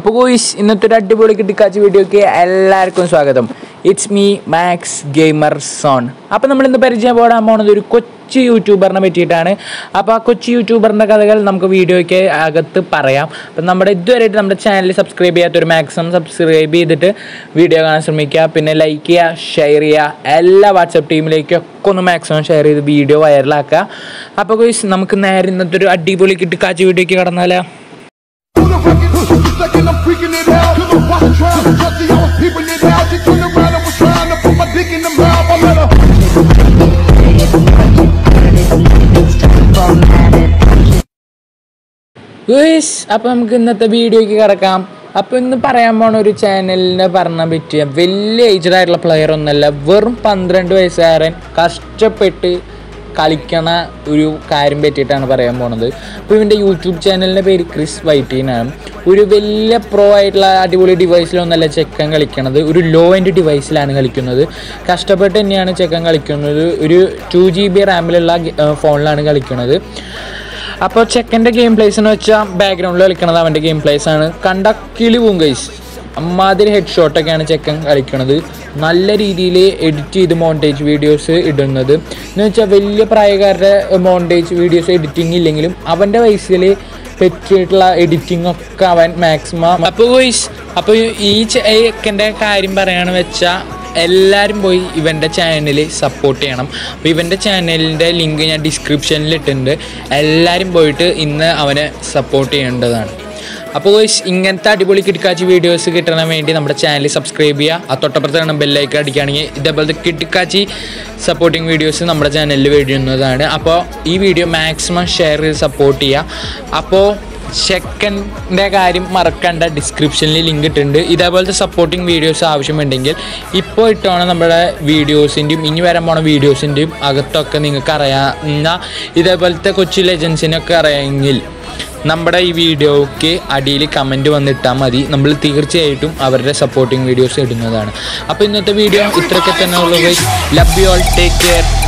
Poisson ഇന്നത്തെ ഒരു അടിപൊളി കിട്ടിക്കാച്ച വീഡിയോക്ക് എല്ലാവർക്കും സ്വാഗതം it's me max gamer zone അപ്പോൾ നമ്മൾ ഇന്ന് പരിചയപ്പെടാൻ പോകുന്നത് ഒരു കൊച്ചു യൂട്യൂബറിനെ പറ്റിയിട്ടാണ് അപ്പോൾ ആ കൊച്ചു യൂട്യൂബറിൻ്റെ കഥകൾ നമുക്ക് വീഡിയോയ്ക്ക് അകത്ത് പറയാം അപ്പം നമ്മുടെ ഇതുവരെയായിട്ട് നമ്മുടെ ചാനൽ സബ്സ്ക്രൈബ് ചെയ്യാത്തൊരു മാക്സിമം സബ്സ്ക്രൈബ് ചെയ്തിട്ട് വീഡിയോ കാണാൻ ശ്രമിക്കുക പിന്നെ ലൈക്ക് ചെയ്യുക ഷെയർ ചെയ്യുക എല്ലാ വാട്സപ്പ് ടീമിലേക്കും ഒക്കെ ഒന്ന് മാക്സിമം ഷെയർ ചെയ്ത് വീഡിയോ വൈറലാക്കുക അപ്പോൾ ഗോയ്സ് നമുക്ക് നേരെ ഇന്നത്തെ ഒരു അടിപൊളി കിട്ടിക്കാച്ച വീഡിയോയ്ക്ക് കടന്നാലോ Who the record? Second, I'm freaking it out. Cause I'm watching trying to trust I was peeping it out. She turned around and was trying to put my dick in the mouth. I let her. Guys അപ്പോൾ നമുക്ക് ഇന്നത്തെ വീഡിയോയ്ക്ക് കിടക്കാം അപ്പോൾ ഇന്ന് പറയാൻ പോണ ഒരു ചാനലിനെ പറഞ്ഞാൽ പറ്റിയ വലിയ ഏജ്ഡ് ആയിട്ടുള്ള പ്ലെയർ ഒന്നല്ല വെറും പന്ത്രണ്ട് വയസ്സുകാരൻ കഷ്ടപ്പെട്ട് കളിക്കണ ഒരു കാര്യം പറ്റിയിട്ടാണ് പറയാൻ പോണത് അപ്പോൾ ഇവൻ്റെ യൂട്യൂബ് ചാനലിൻ്റെ പേര് ക്രിസ് വൈറ്റീനാണ് ഒരു വലിയ പ്രോ ആയിട്ടുള്ള അടിപൊളി ഡിവൈസിലൊന്നല്ല ചെക്കൻ കളിക്കണത് ഒരു ലോ എൻഡ് ഡിവൈസിലാണ് കളിക്കുന്നത് കഷ്ടപ്പെട്ട് തന്നെയാണ് ചെക്കൻ കളിക്കുന്നത് ഒരു ടു ജി ബി റാമിലുള്ള ഫോണിലാണ് കളിക്കുന്നത് അപ്പോൾ ചെക്കൻ്റെ ഗെയിം പ്ലേസ് എന്ന് വെച്ചാൽ ബാക്ക്ഗ്രൗണ്ടിൽ കളിക്കണത് അവൻ്റെ ഗെയിം പ്ലേസ് ആണ് കണ്ട കിളി പോവും ഗൈസ് അമ്മാതിരി ഹെഡ് ഷോട്ടൊക്കെയാണ് ചെക്കൻ കളിക്കണത് നല്ല രീതിയിൽ എഡിറ്റ് ചെയ്ത് മോണ്ടേജ് വീഡിയോസ് ഇടുന്നത് എന്ന് വെച്ചാൽ വലിയ പ്രായക്കാരുടെ മോണ്ടേജ് വീഡിയോസ് എഡിറ്റിംഗ് ഇല്ലെങ്കിലും അവൻ്റെ വയസ്സിൽ പറ്റിയിട്ടുള്ള എഡിറ്റിംഗ് ഒക്കെ അവൻ മാക്സിമം അപ്പോൾ ഗോയ്സ് അപ്പോൾ ഈ ചെക്കൻ്റെ കാര്യം പറയുകയാണെന്ന് വെച്ചാൽ എല്ലാവരും പോയി ഇവൻ്റെ ചാനൽ സപ്പോർട്ട് ചെയ്യണം അപ്പോൾ ഇവൻ്റെ ചാനലിൻ്റെ ലിങ്ക് ഞാൻ ഡിസ്ക്രിപ്ഷനിൽ ഇട്ടിട്ടുണ്ട് എല്ലാവരും പോയിട്ട് ഇന്ന് അവനെ സപ്പോർട്ട് ചെയ്യേണ്ടതാണ് അപ്പോൾ ഗോയ്സ് ഇങ്ങനത്തെ അടിപൊളി കിടക്കാച്ചി വീഡിയോസ് കിട്ടാൻ വേണ്ടി നമ്മുടെ ചാനൽ സബ്സ്ക്രൈബ് ചെയ്യുക ആ തൊട്ടപ്പുറത്ത് കാണുന്ന ബെല്ലൈക്കൺ അടിക്കുകയാണെങ്കിൽ ഇതേപോലത്തെ കിടക്കാച്ചി സപ്പോർട്ടിങ് വീഡിയോസ് നമ്മുടെ ചാനലിൽ വരുന്നതാണ് അപ്പോൾ ഈ വീഡിയോ മാക്സിമം ഷെയർ ചെയ്ത് സപ്പോർട്ട് ചെയ്യുക അപ്പോൾ ചെക്കൻ്റെ കാര്യം മറക്കണ്ട ഡിസ്ക്രിപ്ഷനിൽ ലിങ്ക് ഇട്ടിട്ടുണ്ട് ഇതേപോലത്തെ സപ്പോർട്ടിങ് വീഡിയോസ് ആവശ്യമുണ്ടെങ്കിൽ ഇപ്പോൾ ഇട്ടാണ് നമ്മുടെ വീഡിയോസിൻ്റെയും ഇനി വരാൻ പോണ വീഡിയോസിൻ്റെയും അകത്തൊക്കെ നിങ്ങൾക്ക് അറിയാവുന്ന ഇതേപോലത്തെ കൊച്ചു ലെജൻസിനൊക്കെ അറിയാമെങ്കിൽ നമ്മുടെ ഈ വീഡിയോക്ക് അടിയിൽ കമൻറ്റ് വന്നിട്ടാൽ മതി നമ്മൾ തീർച്ചയായിട്ടും അവരുടെ സപ്പോർട്ടിങ് വീഡിയോസ് ഇടുന്നതാണ് അപ്പോൾ ഇന്നത്തെ വീഡിയോ ഇത്രയൊക്കെ തന്നെ ഉള്ളൂ love you all take care